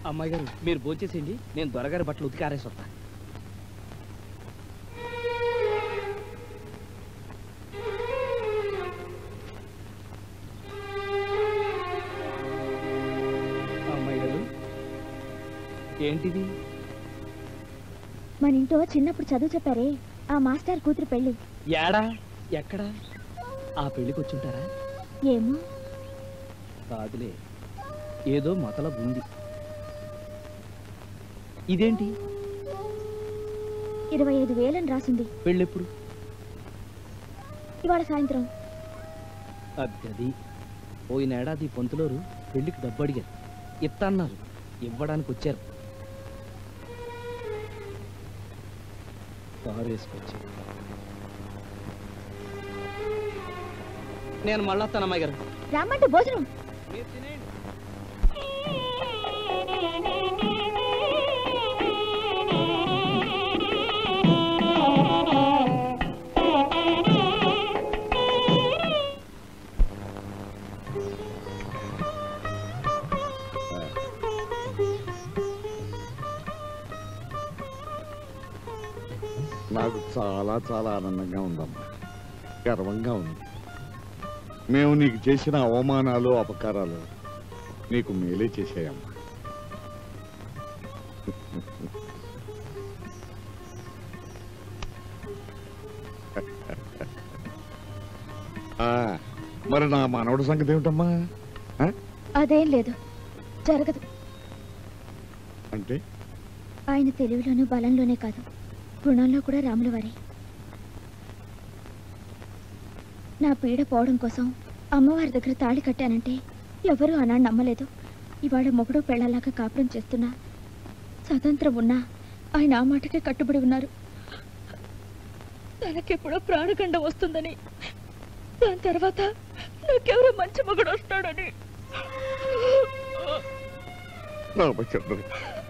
అమ్మాయి గారు మీరు భోంచేసేయండి నేను దొరగారి బట్టలు ఉతికి ఆరేసి వస్తా అమ్మాయి గారు ఏంటిది మన ఇంట్లో చిన్నప్పుడు చదువు చెప్పారే ఆ మాస్టర్ కూతురు పెళ్లి ఏడా ఎక్కడ ఆ పెళ్ళికి వచ్చుంటారా ఏమో కాదులే ఏదో మతలబ్ ఉంది ఇదేంటి ఇరవై ఐదు వేలని రాసింది పెళ్ళెప్పుడు ఇవాళ సాయంత్రం అద్దది పోయిన ఏడాది పంతులోరు పెళ్లికి డబ్బు అడిగారు ఇత్తన్నారు ఇవ్వడానికి వచ్చారు కారు వేసుకొచ్చి నేను మళ్ళా వస్తాను అమ్మాయి గారు రమ్మంటే భోజనం మీరు తినేయండి నాకు చాలా చాలా ఆనందంగా ఉందమ్మా గర్వంగా ఉంది మేము నీకు చేసిన అవమానాలు అపకారాలు నీకు మేలే చేశాయమ్మా ఆ, మరి నా మనవడి సంగతి ఏమిటమ్మా ఆ? అదేం లేదు జరగదు అంటే ఆయన తెలివిలోనూ బలంలోనే కాదు గుణంలో కూడా రాముల వారే నా పీడ పోవడం కోసం అమ్మవారి దగ్గర తాళి కట్టానంటే ఎవరూ అన్నాడు నమ్మలేదు ఇవాళ మొగుడు పెళ్ళలాగా కాపురం చేస్తున్నా స్వతంత్రం ఉన్నా ఆయన ఆ మాటకే కట్టుబడి ఉన్నారు తనకెప్పుడో ప్రాణగండం వస్తుందని దాని తర్వాత నాకెవరో మంచి మొగుడు వస్తాడని రామచంద్ర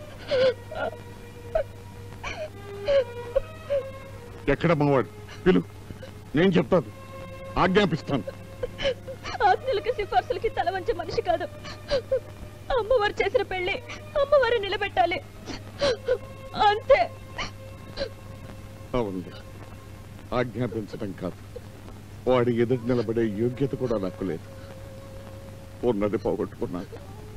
ఎక్కడ మావాడు పిలు నేను చెప్తాను ఆజ్ఞాపిస్తాను ఆజ్ఞలకి సిఫార్సులకి తల వంచే మనిషి కాదు అమ్మవారు చేసిన పెళ్లి అమ్మవారు నిలబెట్టాలి అంతే అవును ఆజ్ఞాపించడం కాదు వాడి ఎదురు నిలబడే యోగ్యత కూడా నాకు లేదు ఉన్నది పోగొట్టుకున్నాను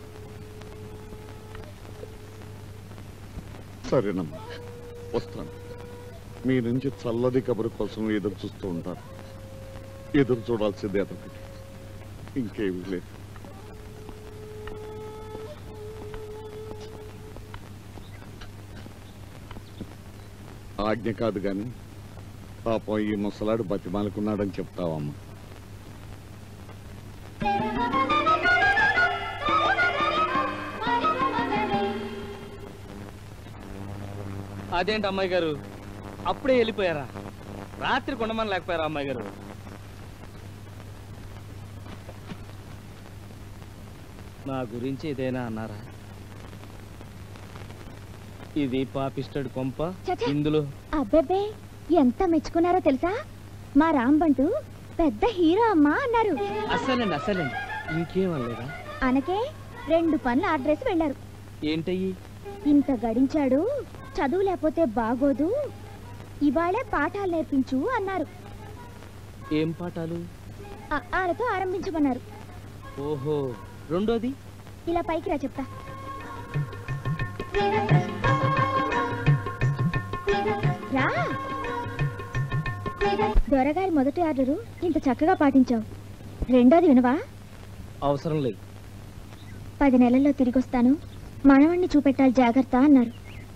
సరేనమ్మా వస్తాను మీ నుంచి చల్లది కబురు కోసం ఎదురు చూస్తూ ఉంటాను ఎదురు చూడాల్సింది అదొకటి ఇంకేమీ లేదు ఆజ్ఞ కాదు గాని పాపం ఈ ముసలాడు బతిమాలుకున్నాడని చెప్తావమ్మా అదేంటి అమ్మాయి గారు అప్పుడే వెళ్ళిపోయారా రాత్రి కొండమని లేకపోయారా అమ్మాయి గారు నా గురించి ఏదైనా అన్నారా ఇది పాపిస్టడ్ కొంప చచ్చా. ఇందులో అబ్బెబ్బే ఎంత మెచ్చుకున్నారో తెలుసా మా రాంబంటు పెద్ద హీరో అమ్మా అన్నారు అస్సలండి అస్సలండి ఇంకేం అనలేదా అనకే రెండు పనులు ఆర్డర్ వెళ్ళారు ఏంటయ్యి ఇంత గడించాడు చదువు లేకపోతే బాగోదు ఇవాళే పాఠాలు నేర్పించు అన్నారు ఏం పాఠాలు ఆ ఆలతో ఆరంభించమన్నారు ఓహో రెండోది ఇలా పైకి రా చెప్తా రా దొరగారి మొదటి ఆర్డరు ఇంత చక్కగా పాటించావు రెండోది వినవా అవసరం లేదు పది నెలల్లో తిరిగొస్తాను మనవణ్ణి చూపెట్టాలి జాగ్రత్త అన్నారు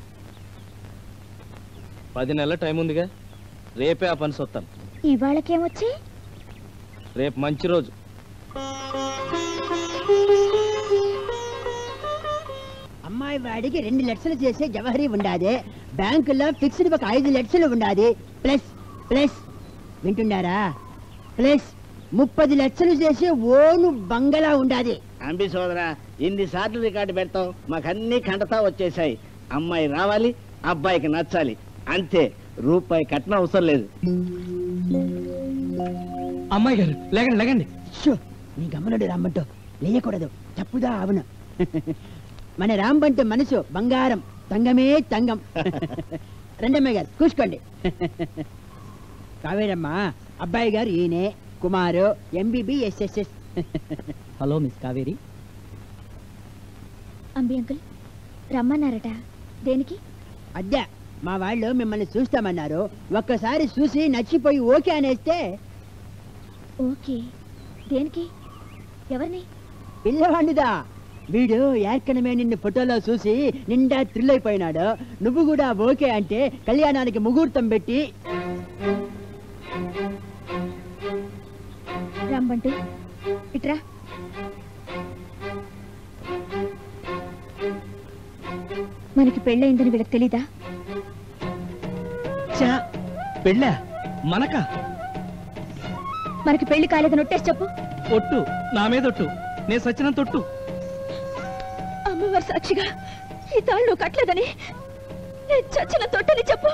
పది నెలల టైం ఉందిగా రేపే ఆ పని సొత్తాను ఇవాళకేమొచ్చి రేపు మంచి రోజు అమ్మాయి వాడికి రెండు లక్షలు చేసే జవహరి ఉండాది బ్యాంకులో ఫిక్స్డ్ ఒక ఐదు లక్షలు ఉండాది ప్లస్ ప్లస్ వింటున్నారా ప్లస్ ముప్పది లక్షలు చేసే ఓను బంగళా ఉండాది అంబి సోదరా ఇన్ని సార్లు రికార్డు పెడతాం మాకన్నీ కంటతా వచ్చేసాయి అమ్మాయి రావాలి అబ్బాయికి నచ్చాలి అంతే రూపాయి కట్నం అవసరం లేదు అమ్మాయి గారు లేకండి లేకండి షో నీ గమనుడు రమ్మంటూ లేయకూడదు తప్పుదా అవును మన రాంబంటి మనసు బంగారం తంగమే తంగం రండమ్మ గారు కూసుకోండి కావేరమ్మ అబ్బాయి గారు ఈయనే Kumar MBBS hello miss Kaveri Ambi uncle రమ్మన్నారట దేనికి అద్దె మా వాళ్ళు మిమ్మల్ని చూస్తామన్నారు ఒక్కసారి చూసి నచ్చిపోయి ఓకే అనేస్తే ఓకే దేనికి ఎవరిని పిల్లవాడిదా వీడు ఏర్కనమే నిన్ను ఫోటోలో చూసి నిండా థ్రిల్ అయిపోయినాడు నువ్వు కూడా ఓకే అంటే కళ్యాణానికి ముహూర్తం పెట్టి రమ్మంటే ఇట్రా మనకి పెళ్ళయిందని వీళ్ళకి తెలీదా పెళ్ళా మనక మనకి పెళ్లి కాలేదని ఒట్టేసి చెప్పు ఒట్టు నా మీద ఒట్టు నేను సచ్చినంత ఒట్టు అమ్మవారి సాక్షిగా ఈ తాళ్ళు నువ్వు కట్టలేదని నేను చచ్చిన తొట్టని చెప్పు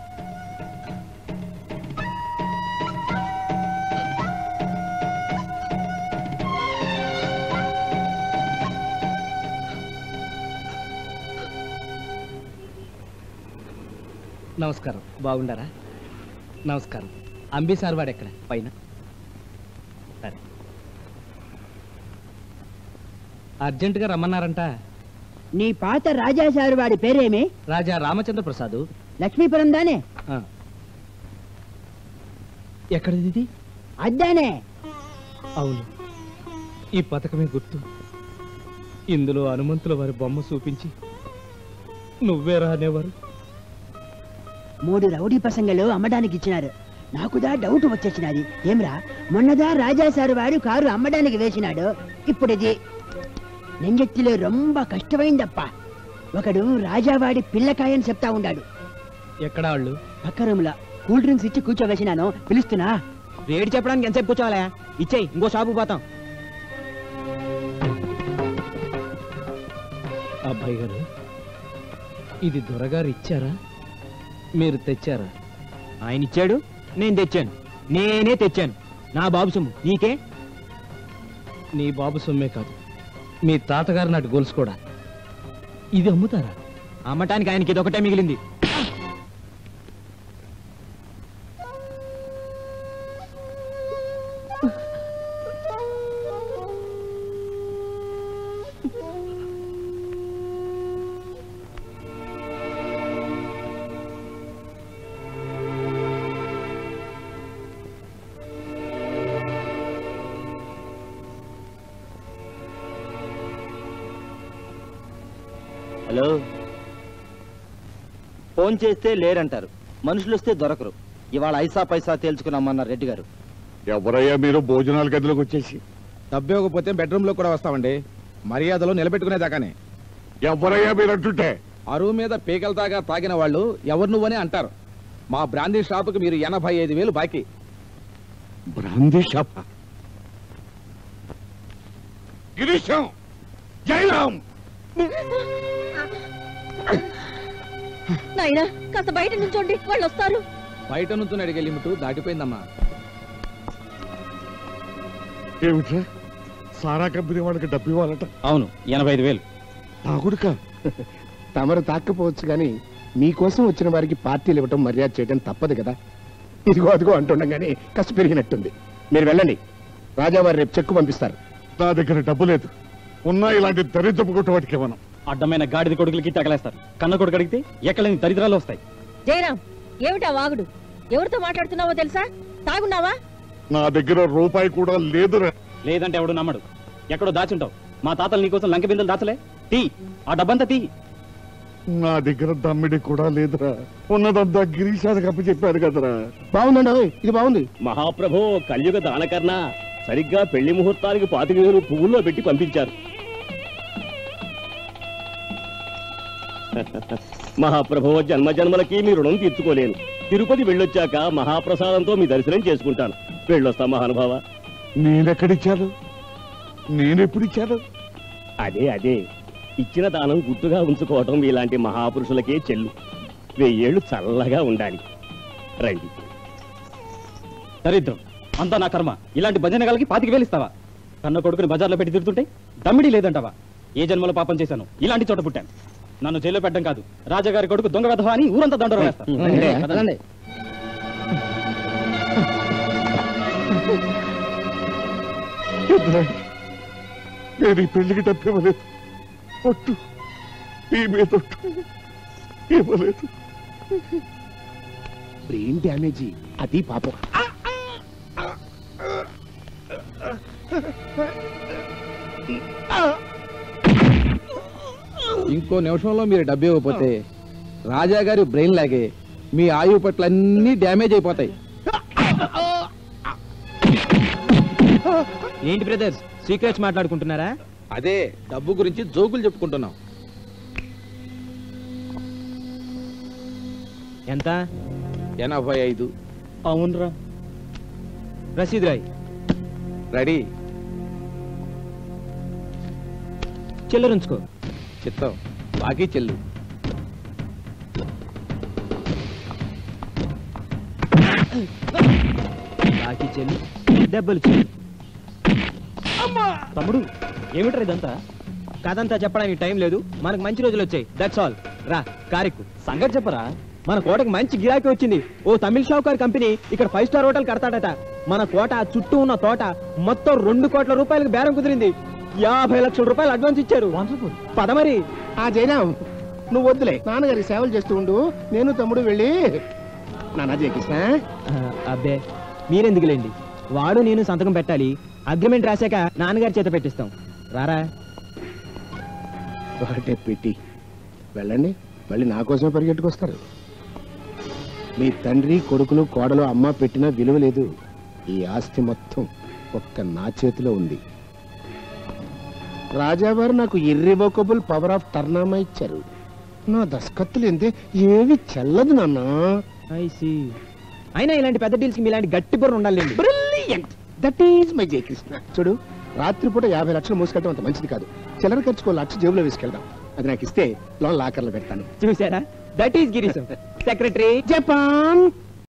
నమస్కారం బాగుండారా నమస్కారం అంబి సార్ వాడు ఎక్కడ పైన సరే అర్జెంటుగా రమ్మన్నారంట నీ పాత రాజాసారు వాడి పేరేమి రాజా రామచంద్ర ప్రసాద్ లక్ష్మీపురం దానే ఎక్కడిది ఇది అద్దానే అవును ఈ పథకమే గుర్తు ఇందులో హనుమంతుల వారి బొమ్మ చూపించి నువ్వేరా అనేవారు మూడు రౌడీ పసంగలు అమ్మడానికి ఇచ్చినారు నాకుదా డౌట్ వచ్చేసినది ఏమ్రా మొన్నదా రాజాసారు వాడు కారు అమ్మడానికి వేసినాడు ఇప్పుడు ఇది నెంజెత్తిలో రొంబ కష్టమైందప్ప ఒకడు రాజావాడి పిల్లకాయని చెప్తా ఉండాడు ఎక్కడ వాళ్ళు పక్క రూమ్లో కూల్ డ్రింక్స్ ఇచ్చి కూర్చోవేసినాను పిలుస్తున్నా రేటు చెప్పడానికి ఎంతసేపు కూర్చోవాలా ఇచ్చేయి ఇంకో షాపు పోతాం అబ్బాయి గారు ఇది దొరగారు ఇచ్చారా మీరు తెచ్చారా ఆయన ఇచ్చాడు నేను తెచ్చాను నేనే తెచ్చాను నా బాబు సొమ్ము నీకే నీ బాబు సొమ్మే కాదు మీ తాతగారు నాటి గొలుసు కూడా ఇది అమ్ముతారా అమ్మటానికి ఆయనకి ఇదొకటే మిగిలింది హలో ఫోన్ చేస్తే లేరంటారు మనుషులు వస్తే దొరకరు ఇవాళ ఐసా పైసా తేల్చుకున్నామన్నారు రెడ్డి గారు ఎవరయ్యా మీరు భోజనాల గదిలోకి వచ్చేసి డబ్బు ఇవ్వకపోతే బెడ్రూమ్ లో కూడా వస్తామండి మర్యాదలో నిలబెట్టుకునేదాకానే ఎవరయ్యా మీరు అంటుంటే అరువు మీద పీకల దాకా తాగిన వాళ్ళు ఎవరు నువ్వని అంటారు మా బ్రాందీ షాపుకి మీరు ఎనభై ఐదు వేలు బాకీ బ్రాందీ షాప్ గిరీశం జయరాం నాయనా కాస్త బయట నుంచోండి వాళ్ళు వస్తారు బయట నుంచి అడిగే లిమిట్ దాటిపోయిందమ్మా ఏమిట్రా సారా కంపెనీ వాళ్ళకి డబ్బు ఇవ్వాలట అవును ఎనభై ఐదు వేలు నా కొడుక తమరు తాకపోవచ్చు కానీ మీకోసం వచ్చిన వారికి పార్టీలు ఇవ్వటం మర్యాద చేయడం తప్పదు కదా ఇదిగో అదిగో అంటుండగానే కసి పెరిగినట్టుంది మీరు వెళ్ళండి రాజావారు రేపు చెక్కు పంపిస్తారు నా దగ్గర డబ్బు లేదు ఉన్నా ఇలాంటి దరిద్రపు కొట్టువాటికి ఇవ్వను అడ్డమైన గాడిద కొడుకులకి తగలేస్తారు కన్న కొడుకు అడిగితే ఎక్కడని దరిద్రాలు వస్తాయి జయరాం ఏమిటా వాగుడు ఎవరితో మాట్లాడుతున్నావో తెలుసా తాగున్నావా నా దగ్గర రూపాయి కూడా లేదురా లేదంటే ఎవడు నమ్మడు ఎక్కడో దాచుంటావు మా తాతలు నీకోసం లంక బిందెలు దాచలే తీ ఆ డబ్బంతా తీ నా దగ్గర దమ్మిడి కూడా లేదురా ఉన్నదంతా గిరీశానికి అప్పు చెప్పారు కదరా బాగుందండి ఓయ్, ఇది బాగుంది మహాప్రభు కలియుగ దానకర్ణ సరిగ్గా పెళ్లి ముహూర్తానికి పాతిక వేలు పువ్వుల్లో పెట్టి పంపించారు మహాప్రభు జన్మ జన్మలకి మీ రుణం తీర్చుకోలేను తిరుపతి వెళ్ళొచ్చాక మహాప్రసాదంతో మీ దర్శనం చేసుకుంటాను వెళ్ళొస్తా మహానుభావ నేనెక్కడిచ్చాను నేనెప్పుడిచ్చాను అదే అదే ఇచ్చిన దానం గుర్తుగా ఉంచుకోవటం ఇలాంటి మహాపురుషులకే చెల్లు వెయ్యేళ్ళు చల్లగా ఉండాలి రండి దరిద్రం అంతా నా కర్మ ఇలాంటి భజన గలకి పాతికి వేలిస్తావా కన్న కొడుకుని బజార్లో పెట్టి తిరుగుతుంటే దమ్మిడి లేదంటావా ఏ జన్మలో పాపం చేశాను ఇలాంటి చోట పుట్టాను నన్ను జైల్లో పెట్టడం కాదు రాజాగారి కొడుకు దొంగ వెధవా అని ఊరంతా దండలు వేస్తారు పదండి. పెద్దనాయన, నేను ఈ పెళ్లికి డబ్బు ఇవ్వలేదు ఒట్టు ఈ మీద ఒట్టు ఇవ్వలేదు బ్రెయిన్ డ్యామేజీ అది పాపం ఇంకో నిమిషంలో మీరు డబ్బు ఇవ్వకపోతే రాజా గారి బ్రెయిన్ లాగే మీ ఆయువు పట్ల అన్ని డ్యామేజ్ అయిపోతాయి ఏంటి బ్రదర్స్ సీక్రెట్స్ మాట్లాడుకుంటున్నారా అదే డబ్బు గురించి జోకులు చెప్పుకుంటున్నాం ఎంత ఎనభై ఐదు అవునరా రసీద్ రాయ్ రెడీ చిల్లరుంచుకో చిత్తం బాకీ చెల్లు బాకీ చెల్లి దెబ్బలు చెల్లి తమ్ముడు ఏమిట్రా ఇదంతా కథంతా చెప్పడానికి టైం లేదు మనకు మంచి రోజులు వచ్చాయి దట్స్ ఆల్ రా కారెక్కు సంగతి చెప్పరా మన కోటకి మంచి గిరాకీ వచ్చింది ఓ తమిళ షావుకార్ కంపెనీ ఇక్కడ ఫైవ్ స్టార్ హోటల్ కడతాడట మన కోట చుట్టూ ఉన్న తోట మొత్తం రెండు కోట్ల రూపాయలకు బేరం కుదిరింది యాభై లక్షల రూపాయలు అడ్వాన్స్ ఇచ్చారు పద మరి ఆ జయరాం నువ్వు వద్దులే నాన్నగారికి సేవలు చేస్తూ ఉండు నేను తమ్ముడు వెళ్ళి నాన్న జయకృష్ణ ఆ, అబ్బే మీరెందుకులేండి వాడు నేను సంతకం పెట్టాలి అగ్రిమెంట్ రాశాక నాన్నగారి చేత పెట్టిస్తాం రారా ఒకటే పెట్టి వెళ్ళండి మళ్ళీ నా కోసమే పరిగెట్టుకొస్తారు మీ తండ్రి కొడుకులు కోడలు అమ్మ పెట్టిన విలువ లేదు ఈ ఆస్తి మొత్తం ఒక్క నా చేతిలో ఉంది రాజావారు నాకు ఇర్రివోకబుల్ పవర్ ఆఫ్ టర్నామా ఇచ్చారు నా దస్కత్తులు ఎంతే ఏవి చెల్లదు నాన్న ఐ సీ అయినా ఇలాంటి పెద్ద డీల్స్ కి మీలాంటి గట్టి బుర్ర ఉండాలండి brilliant that is my Jayakrishna చూడు రాత్రిపూట యాభై లక్షలు మోసుకెళ్ళడం అంత మంచిది కాదు చిల్లర ఖర్చుకో లక్ష జేబులో వేసుకెళ్దాం అది నాకు ఇస్తే లోన్ లాకర్లో పెడతాను చూసారా that is Girisham secretary Japan